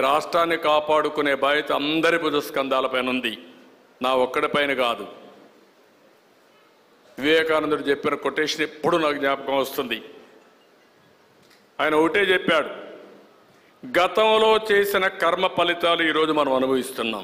రాష్ట్రాన్ని కాపాడుకునే బాధ్యత అందరి భుజస్కంధాలపైన ఉంది నా ఒక్కడిపైన కాదు వివేకానందుడు చెప్పిన కొటేషన్ ఎప్పుడు నాకు జ్ఞాపకం వస్తుంది ఆయన ఒకటే చెప్పాడు గతంలో చేసిన కర్మ ఫలితాలు ఈరోజు మనం అనుభవిస్తున్నాం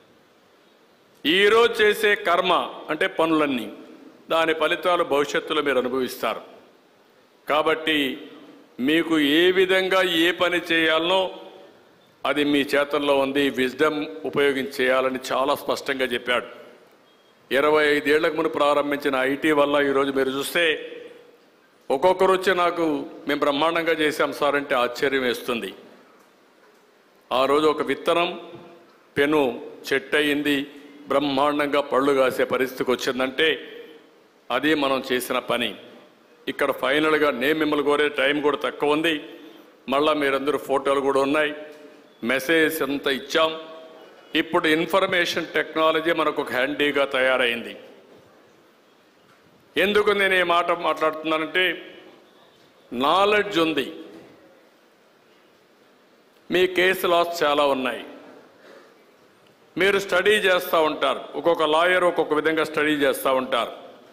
ఈరోజు చేసే కర్మ అంటే పనులన్నీ దాని ఫలితాలు భవిష్యత్తులో మీరు అనుభవిస్తారు కాబట్టి మీకు ఏ విధంగా ఏ పని చేయాలనో అది మీ చేతల్లో ఉంది విజ్డమ్ ఉపయోగించి చేయాలని చాలా స్పష్టంగా చెప్పాడు ఇరవై ఐదేళ్లకు ముందు ప్రారంభించిన ఐటీ వల్ల ఈరోజు మీరు చూస్తే ఒక్కొక్కరు వచ్చి నాకు మేము బ్రహ్మాండంగా చేశాం సార్ అంటే ఆశ్చర్యం వేస్తుంది ఆ రోజు ఒక విత్తనం పెను చెట్టు అయింది బ్రహ్మాండంగా పళ్ళు కాసే పరిస్థితికి వచ్చిందంటే అది మనం చేసిన పని ఇక్కడ ఫైనల్గా నేను మిమ్మల్ని కోరే టైం కూడా తక్కువ ఉంది మళ్ళా మీరందరూ ఫోటోలు కూడా ఉన్నాయి మెసేజ్ అంతా ఇచ్చాం ఇప్పుడు ఇన్ఫర్మేషన్ టెక్నాలజీ మనకు ఒక హ్యాండీగా తయారైంది ఎందుకు నేను ఈ మాట మాట్లాడుతున్నానంటే నాలెడ్జ్ ఉంది మీ కేసు లాస్ చాలా ఉన్నాయి మీరు స్టడీ చేస్తూ ఉంటారు ఒక్కొక్క లాయర్ ఒక్కొక్క విధంగా స్టడీ చేస్తూ ఉంటారు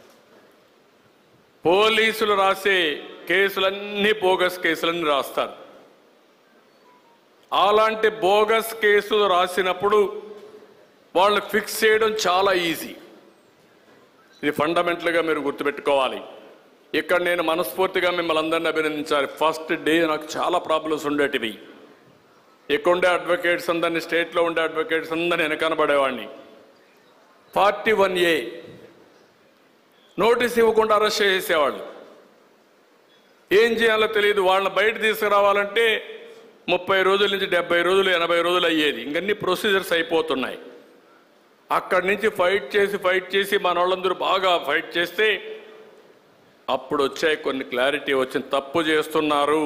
పోలీసులు రాసే కేసులన్నీ బోగస్ కేసులన్నీ రాస్తారు అలాంటి బోగస్ కేసులు రాసినప్పుడు వాళ్ళు ఫిక్స్ చేయడం చాలా ఈజీ ఇది ఫండమెంటల్గా మీరు గుర్తుపెట్టుకోవాలి ఇక్కడ నేను మనస్ఫూర్తిగా మిమ్మల్ని అందరినీ అభినందించాలి ఫస్ట్ డే నాకు చాలా ప్రాబ్లమ్స్ ఉండేటివి ఇక్కడ ఉండే అడ్వకేట్స్ అందరినీ స్టేట్లో ఉండే అడ్వకేట్స్ అందరినీ వెనకనబడేవాడిని ఫార్టీ వన్ ఏ నోటీస్ ఇవ్వకుండా అరెస్ట్ చేసేవాళ్ళు ఏం చేయాలో తెలియదు వాళ్ళని బయట తీసుకురావాలంటే ముప్పై రోజుల నుంచి డెబ్బై రోజులు ఎనభై రోజులు అయ్యేది ఇంకన్నీ ప్రొసీజర్స్ అయిపోతున్నాయి అక్కడి నుంచి ఫైట్ చేసి ఫైట్ చేసి మన వాళ్ళందరూ బాగా ఫైట్ చేస్తే అప్పుడు వచ్చాయి కొన్ని క్లారిటీ వచ్చింది తప్పు చేస్తున్నారు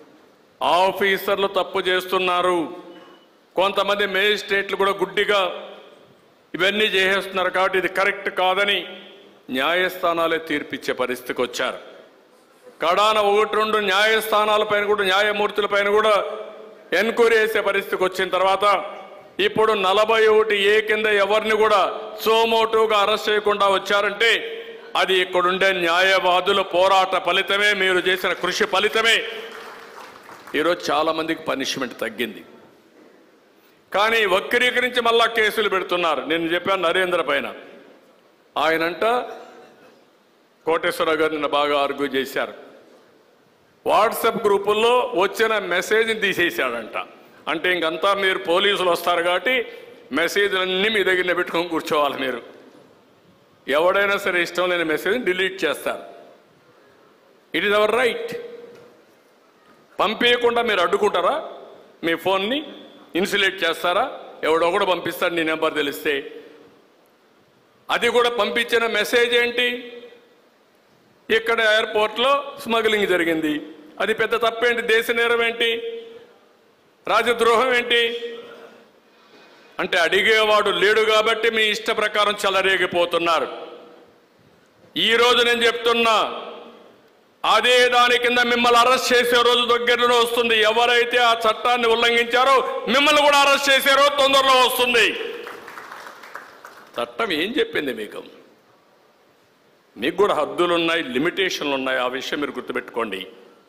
ఆఫీసర్లు తప్పు చేస్తున్నారు కొంతమంది మేజిస్ట్రేట్లు కూడా గుడ్డిగా ఇవన్నీ చేసేస్తున్నారు కాబట్టి ఇది కరెక్ట్ కాదని న్యాయస్థానాలే తీర్పిచ్చే పరిస్థితికి వచ్చారు కడాన ఒకటి రెండు న్యాయస్థానాలపైన కూడా న్యాయమూర్తులపైన కూడా ఎన్క్వైరీ చేసే పరిస్థితికి వచ్చిన తర్వాత ఇప్పుడు నలభై ఒకటి ఏ కింద ఎవరిని కూడా సోమోటోగా అరెస్ట్ చేయకుండా వచ్చారంటే అది ఇక్కడుండే న్యాయవాదుల పోరాట ఫలితమే మీరు చేసిన కృషి ఫలితమే ఈరోజు చాలా మందికి పనిష్మెంట్ తగ్గింది కానీ వక్రీకరించి మళ్ళా కేసులు పెడుతున్నారు నేను చెప్పాను నరేంద్ర పైన ఆయనంట కోటేశ్వర గారు నిన్న బాగా ఆర్గ్యూ చేశారు వాట్సాప్ గ్రూపుల్లో వచ్చిన మెసేజ్ని తీసేశాడంట అంటే ఇంకంతా మీరు పోలీసులు వస్తారు కాబట్టి మెసేజ్లన్నీ మీ దగ్గర పెట్టుకొని కూర్చోవాలి మీరు ఎవడైనా సరే ఇష్టం లేని మెసేజ్ని డిలీట్ చేస్తారు ఇట్ ఈస్ అవర్ రైట్ పంపించకుండా మీరు అడ్డుకుంటారా మీ ఫోన్ని ఇన్సులేట్ చేస్తారా ఎవడొకడు పంపిస్తాడు నీ నెంబర్ తెలిస్తే అది కూడా పంపించిన మెసేజ్ ఏంటి ఇక్కడ ఎయిర్పోర్ట్లో స్మగ్లింగ్ జరిగింది అది పెద్ద తప్పేంటి దేశ నేరం ఏంటి రాజద్రోహం ఏంటి అంటే అడిగేవాడు లేడు కాబట్టి మీ ఇష్ట ప్రకారం చెలరేగిపోతున్నారు ఈ రోజు నేను చెప్తున్నా అదే దాని కింద మిమ్మల్ని అరెస్ట్ చేసే రోజు దగ్గరలో వస్తుంది ఎవరైతే ఆ చట్టాన్ని ఉల్లంఘించారో మిమ్మల్ని కూడా అరెస్ట్ చేసే రోజు తొందరలో వస్తుంది చట్టం ఏం చెప్పింది మీకు మీకు కూడా హద్దులు ఉన్నాయి లిమిటేషన్లు ఉన్నాయి ఆ విషయం మీరు గుర్తుపెట్టుకోండి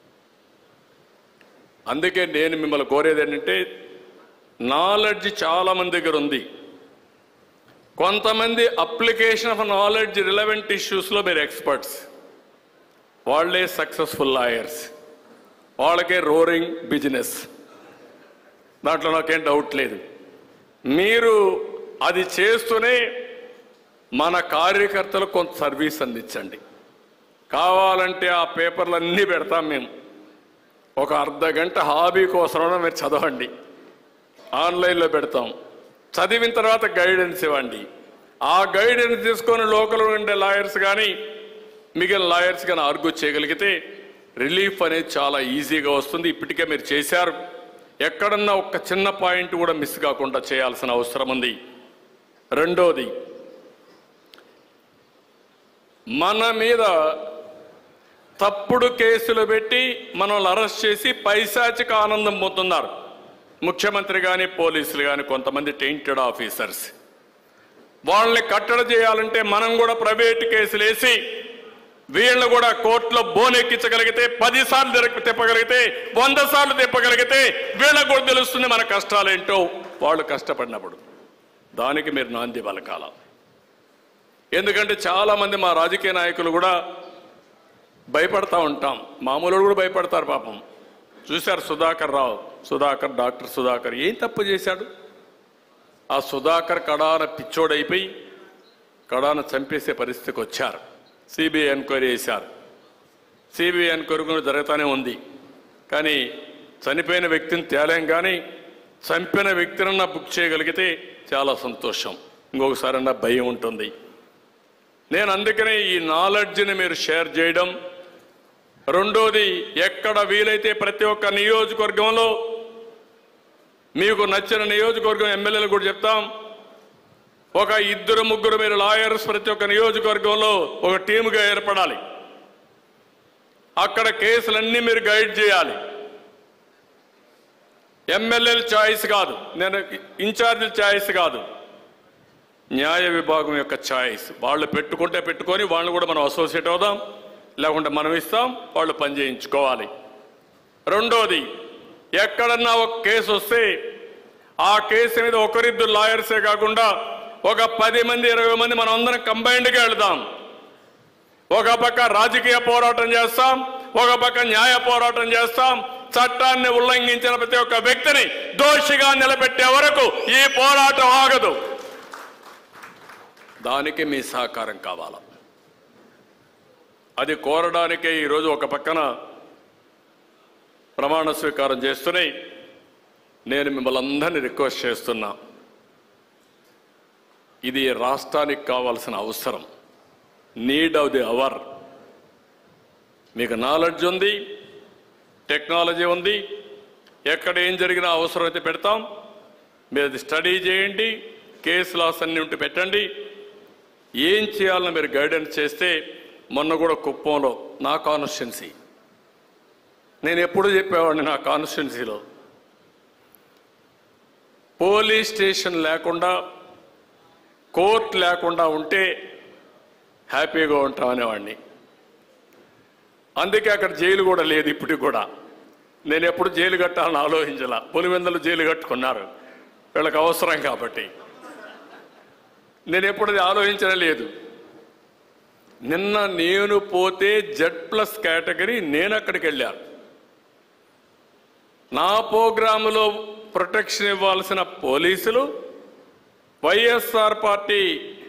అందుకే నేను మిమ్మల్ని కోరేది ఏంటంటే నాలెడ్జ్ చాలా మంది దగ్గర ఉంది కొంతమంది అప్లికేషన్ ఆఫ్ నాలెడ్జ్ రిలవెంట్ ఇష్యూస్లో మీరు ఎక్స్పర్ట్స్ వాళ్ళే సక్సెస్ఫుల్ లాయర్స్ వాళ్ళకే రోరింగ్ బిజినెస్ దాంట్లో నాకేం డౌట్ లేదు మీరు అది చేస్తూనే మన కార్యకర్తలకు కొంత సర్వీస్ అందించండి కావాలంటే ఆ పేపర్లన్నీ పెడతాం మేము ఒక అర్ధ గంట హాబీ కోసమైనా మీరు చదవండి ఆన్లైన్లో పెడతాం చదివిన తర్వాత గైడెన్స్ ఇవ్వండి ఆ గైడెన్స్ తీసుకొని లోకల్ ఉండే లాయర్స్ కానీ మిగిలిన లాయర్స్ కానీ ఆర్గ్యూ చేయగలిగితే రిలీఫ్ అనేది చాలా ఈజీగా వస్తుంది ఇప్పటికే మీరు చేశారు ఎక్కడన్నా ఒక చిన్న పాయింట్ కూడా మిస్ కాకుండా చేయాల్సిన అవసరం ఉంది రెండోది మన మీద తప్పుడు కేసులు పెట్టి మనల్ని అరెస్ట్ చేసి పైశాచిక ఆనందం పొందుతున్నారు ముఖ్యమంత్రి కానీ పోలీసులు కానీ కొంతమంది టెయింటెడ్ ఆఫీసర్స్ వాళ్ళని కట్టడి చేయాలంటే మనం కూడా ప్రైవేట్ కేసులు వేసి వీళ్ళని కూడా కోర్టులో బోనెక్కించగలిగితే పది సార్లు తిరగ తిప్పగలిగితే వంద సార్లు తిప్పగలిగితే వీళ్ళకు కూడా తెలుస్తుంది మన కష్టాలేంటో వాళ్ళు కష్టపడినప్పుడు దానికి మీరు నాంది పలకాల ఎందుకంటే చాలా మంది మా రాజకీయ నాయకులు కూడా భయపడతా ఉంటాం మామూలు కూడా భయపడతారు పాపం చూశారు సుధాకర్ రావు సుధాకర్ డాక్టర్ సుధాకర్ ఏం తప్పు చేశాడు ఆ సుధాకర్ కడాన పిచ్చోడైపోయి కడాన చంపేసే పరిస్థితికి వచ్చారు సిబిఐ ఎంక్వైరీ చేశారు సిబిఐ ఎంక్వైరీ కూడా జరుగుతూనే ఉంది కానీ చనిపోయిన వ్యక్తిని తేలేం కానీ చంపిన వ్యక్తినన్నా బుక్ చేయగలిగితే చాలా సంతోషం ఇంకొకసారన్నా భయం ఉంటుంది నేను అందుకనే ఈ నాలెడ్జ్ని మీరు షేర్ చేయడం రెండోది ఎక్కడ వీలైతే ప్రతి ఒక్క నియోజకవర్గంలో మీకు నచ్చిన నియోజకవర్గం ఎమ్మెల్యేలు కూడా చెప్తాం ఒక ఇద్దరు ముగ్గురు మీరు లాయర్స్ ప్రతి ఒక్క నియోజకవర్గంలో ఒక టీముగా ఏర్పడాలి అక్కడ కేసులన్నీ మీరు గైడ్ చేయాలి ఎమ్మెల్యేల ఛాయిస్ కాదు నేను ఇన్ఛార్జీల ఛాయిస్ కాదు న్యాయ విభాగం యొక్క ఛాయిస్ వాళ్ళు పెట్టుకుంటే పెట్టుకొని వాళ్ళని కూడా మనం అసోసియేట్ అవుదాం లేకుంటే మనం ఇస్తాం వాళ్ళు పని చేయించుకోవాలి రెండోది ఎక్కడన్నా ఒక కేసు వస్తే ఆ కేసు మీద ఒకరిద్దరు లాయర్సే కాకుండా ఒక పది మంది ఇరవై మంది మనం అందరం కంబైన్డ్గా వెళదాం ఒక పక్క రాజకీయ పోరాటం చేస్తాం ఒక పక్క న్యాయ పోరాటం చేస్తాం చట్టాన్ని ఉల్లంఘించిన ప్రతి ఒక్క వ్యక్తిని దోషిగా నిలబెట్టే వరకు ఈ పోరాటం ఆగదు దానికి మీ సహకారం కావాల అది కోరడానికే ఈరోజు ఒక పక్కన ప్రమాణ స్వీకారం చేస్తూనే నేను మిమ్మల్ని అందరినీ రిక్వెస్ట్ చేస్తున్నా ఇది రాష్ట్రానికి కావాల్సిన అవసరం నీడ్ ఆఫ్ ది అవర్ మీకు నాలెడ్జ్ ఉంది టెక్నాలజీ ఉంది ఎక్కడ ఏం జరిగినా అవసరం అయితే పెడతాం మీరు అది స్టడీ చేయండి కేసు లాస్ అన్ని ఉంటే పెట్టండి ఏం చేయాలని మీరు గైడెన్స్ చేస్తే మొన్న కూడా కుప్పంలో నా కాన్స్టిట్యున్సీ నేను ఎప్పుడు చెప్పేవాడిని నా కాన్స్టిట్యున్సీలో పోలీస్ స్టేషన్ లేకుండా కోర్టు లేకుండా ఉంటే హ్యాపీగా ఉంటాం అనేవాడిని అందుకే అక్కడ జైలు కూడా లేదు ఇప్పటికి కూడా నేను ఎప్పుడు జైలు కట్టాలని ఆలోచించాల పులివెందులు జైలు కట్టుకున్నారు వీళ్ళకి అవసరం కాబట్టి నేను ఎప్పుడు అది ఆలోచించడం లేదు నిన్న నేను పోతే జెడ్ ప్లస్ కేటగిరీ నేను అక్కడికి వెళ్ళాను నా ప్రోగ్రాములో ప్రొటెక్షన్ ఇవ్వాల్సిన పోలీసులు వైఎస్ఆర్ పార్టీ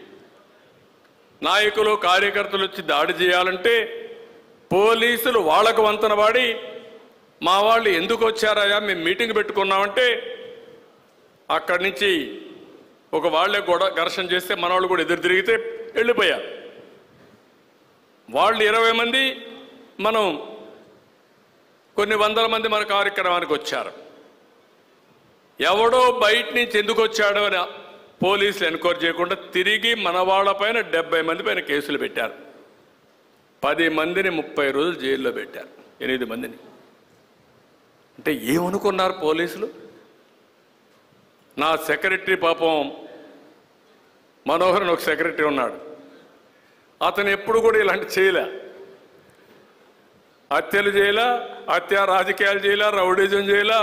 నాయకులు కార్యకర్తలు వచ్చి దాడి చేయాలంటే పోలీసులు వాళ్లకు వంతన వాడి మా వాళ్ళు ఎందుకు వచ్చారయ్యా మేము మీటింగ్ పెట్టుకున్నామంటే అక్కడి నుంచి ఒక వాళ్ళే కూడా ఘర్షణ చేస్తే మన వాళ్ళు కూడా ఎదురు తిరిగితే వెళ్ళిపోయారు వాళ్ళు ఇరవై మంది మనం కొన్ని వందల మంది మన కార్యక్రమానికి వచ్చారు ఎవడో బయట నుంచి ఎందుకు వచ్చాడో అని పోలీసులు ఎన్క్వైరీ చేయకుండా తిరిగి మన వాళ్ళపైన డెబ్బై మంది పైన కేసులు పెట్టారు పది మందిని ముప్పై రోజులు జైల్లో పెట్టారు ఎనిమిది మందిని అంటే ఏమనుకున్నారు పోలీసులు నా సెక్రటరీ పాపం మనోహర్ అని ఒక సెక్రటరీ ఉన్నాడు అతను ఎప్పుడు కూడా ఇలాంటి చేయలే హత్యలు చేయలా హత్య రాజకీయాలు చేయలా రౌడీజం చేయలా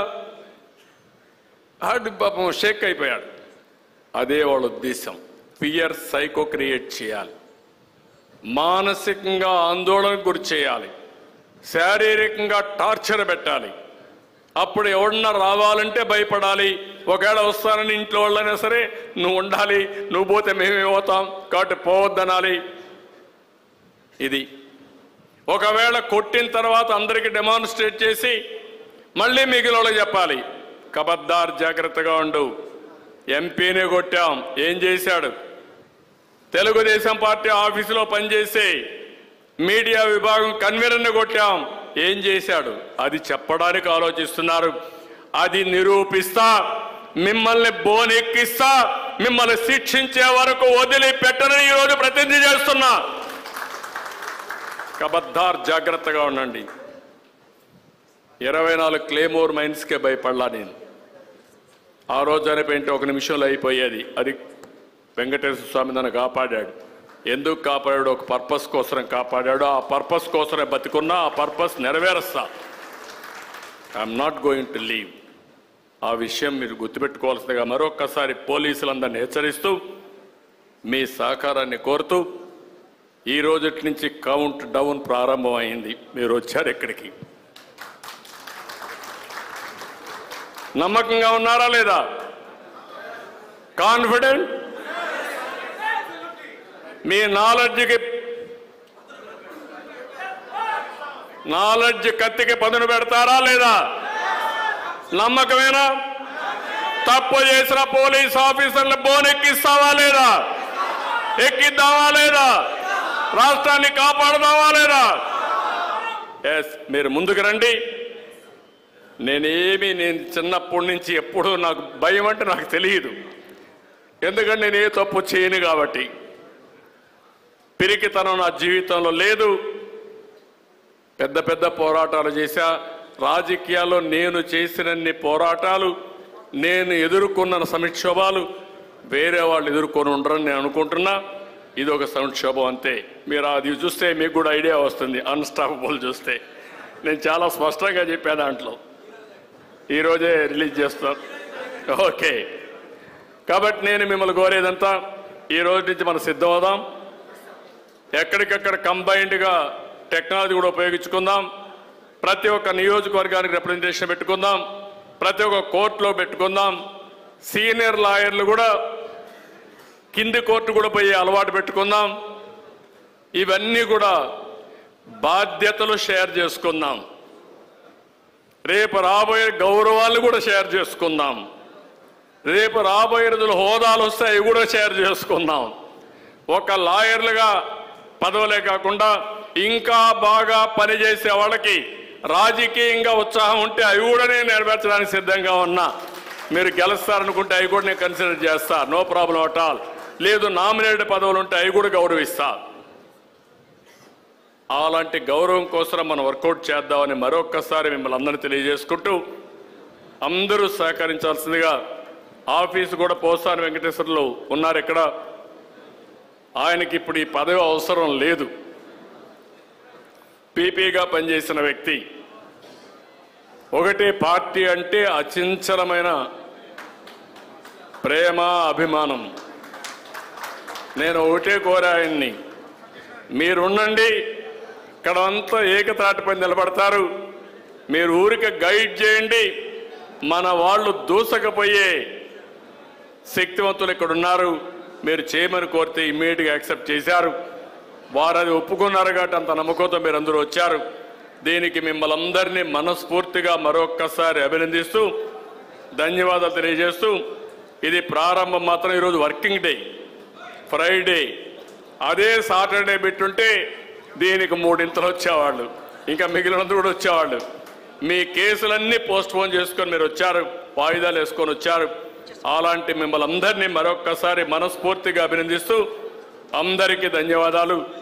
ఆడు పాపం షేక్ అయిపోయాడు అదే వాళ్ళ ఉద్దేశం ఫియర్ సైకో క్రియేట్ చేయాలి మానసికంగా ఆందోళనకు గురి చేయాలి శారీరకంగా టార్చర్ పెట్టాలి అప్పుడు ఎవడన్నా రావాలంటే భయపడాలి ఒకవేళ వస్తానని ఇంట్లో వాళ్ళైనా సరే నువ్వు ఉండాలి నువ్వు పోతే మేమే పోతాం కాబట్టి పోవద్దనాలి ఇది ఒకవేళ కొట్టిన తర్వాత అందరికీ డెమాన్స్ట్రేట్ చేసి మళ్ళీ మిగిలిన చెప్పాలి కబద్దార్ జాగ్రత్తగా ఉండు ఎంపీని కొట్టాం ఏం చేశాడు తెలుగుదేశం పార్టీ ఆఫీసులో పనిచేసే మీడియా విభాగం కన్వీనర్ని కొట్టాం ఏం చేశాడు అది చెప్పడానికి ఆలోచిస్తున్నారు అది నిరూపిస్తా మిమ్మల్ని బోన్ ఎక్కిస్తా మిమ్మల్ని శిక్షించే వరకు వదిలి పెట్టనని ఈరోజు ప్రతిజ్ఞ చేస్తున్నా కబద్దార్ జాగ్రత్తగా ఉండండి ఇరవై నాలుగు క్లేమోర్ మైన్స్కే భయపడలా నేను ఆ రోజు చనిపోయింటే ఒక నిమిషంలో అయిపోయేది అది వెంకటేశ్వర స్వామి నన్ను కాపాడాడు ఎందుకు కాపాడాడు ఒక పర్పస్ కోసం కాపాడాడు ఆ పర్పస్ కోసమే బతికున్నా ఆ పర్పస్ నెరవేరుస్తా I'm not going to leave ఆ విషయం మీరు గుర్తుపెట్టుకోవాల్సిందిగా మరొక్కసారి పోలీసులందరినీ హెచ్చరిస్తూ మీ సహకారాన్ని కోరుతూ ఈ రోజుటి నుంచి కౌంట్ డౌన్ ప్రారంభమైంది మీరు వచ్చారు ఇక్కడికి నమ్మకంగా ఉన్నారా లేదా కాన్ఫిడెంట్ మీ నాలెడ్జ్కి నాలెడ్జ్ కత్తికి పదును పెడతారా లేదా నమ్మకమేనా తప్పు చేసిన పోలీస్ ఆఫీసర్లు బోనెక్కిస్తావా లేదా ఎక్కిద్దామా లేదా రాష్ట్రాన్ని కాపాడదామా లేదా ఎస్ మీరు ముందుకు రండి నేనేమి నేను చిన్నప్పటి నుంచి ఎప్పుడూ నాకు భయం అంటే నాకు తెలియదు ఎందుకంటే నేను ఏ తప్పు చేయను కాబట్టి పిరికితనం నా జీవితంలో లేదు పెద్ద పెద్ద పోరాటాలు చేశా రాజకీయాల్లో నేను చేసినన్ని పోరాటాలు నేను ఎదుర్కొన్న సంక్షోభాలు వేరే వాళ్ళు ఎదుర్కొని ఉండరని నేను అనుకుంటున్నా ఇది ఒక సంక్షోభం అంతే మీరు అది చూస్తే మీకు కూడా ఐడియా వస్తుంది అన్స్టాపబుల్ చూస్తే నేను చాలా స్పష్టంగా చెప్పా దాంట్లో ఈరోజే రిలీజ్ చేస్తాను ఓకే కాబట్టి నేను మిమ్మల్ని కోరేదంతా ఈ రోజు నుంచి మనం సిద్ధమవుదాం ఎక్కడికక్కడ కంబైన్డ్గా టెక్నాలజీ కూడా ఉపయోగించుకుందాం ప్రతి ఒక్క నియోజకవర్గానికి రిప్రజెంటేషన్ పెట్టుకుందాం ప్రతి ఒక్క కోర్టులో పెట్టుకుందాం సీనియర్ లాయర్లు కూడా కింది కోర్టు కూడా పోయి అలవాటు పెట్టుకుందాం ఇవన్నీ కూడా బాధ్యతలు షేర్ చేసుకుందాం రేపు రాబోయే గౌరవాలు కూడా షేర్ చేసుకుందాం రేపు రాబోయే రోజులు హోదాలు వస్తే అవి కూడా షేర్ చేసుకుందాం ఒక లాయర్లుగా పదవులే కాకుండా ఇంకా బాగా పనిచేసే వాళ్ళకి రాజకీయంగా ఉత్సాహం ఉంటే అవి కూడా నేను నెరవేర్చడానికి సిద్ధంగా ఉన్నా మీరు గెలుస్తారనుకుంటే అవి కూడా నేను కన్సిడర్ చేస్తా నో ప్రాబ్లం అట్ ఆల్ లేదు నామినేటెడ్ పదవులు ఉంటే అవి కూడా గౌరవిస్తా అలాంటి గౌరవం కోసం మనం వర్కౌట్ చేద్దామని మరొక్కసారి మిమ్మల్ని అందరినీ తెలియజేసుకుంటూ అందరూ సహకరించాల్సిందిగా ఆఫీసు కూడా పోసాని వెంకటేశ్వర్లు ఉన్నారు ఇక్కడ ఆయనకి ఇప్పుడు ఈ పదవి అవసరం లేదు పీపీగా పనిచేసిన వ్యక్తి ఒకటి పార్టీ అంటే అచించలమైన ప్రేమ అభిమానం నేను ఒకటే కోరా ఆయన్ని మీరుండండి ఇక్కడ అంతా ఏకతాటిపై నిలబడతారు మీరు ఊరికి గైడ్ చేయండి మన వాళ్ళు దూసకపోయే శక్తివంతులు ఇక్కడ ఉన్నారు మీరు చేయమని కోరితే ఇమ్మీడియట్గా యాక్సెప్ట్ చేశారు వారు అది ఒప్పుకున్నారు కాబట్టి అంత నమ్మకంతో మీరు అందరూ వచ్చారు దీనికి మిమ్మల్ని అందరినీ మనస్ఫూర్తిగా మరొక్కసారి అభినందిస్తూ ధన్యవాదాలు తెలియజేస్తూ ఇది ప్రారంభం మాత్రం ఈరోజు వర్కింగ్ డే ఫ్రైడే అదే సాటర్డే పెట్టుంటే దీనికి మూడింతలు వచ్చేవాళ్ళు ఇంకా మిగిలినంత కూడా వచ్చేవాళ్ళు మీ కేసులన్నీ పోస్ట్ పోన్ చేసుకొని మీరు వచ్చారు వాయిదాలు వేసుకొని వచ్చారు అలాంటి మిమ్మల్ని అందరినీ మరొక్కసారి మనస్ఫూర్తిగా అభినందిస్తూ అందరికీ ధన్యవాదాలు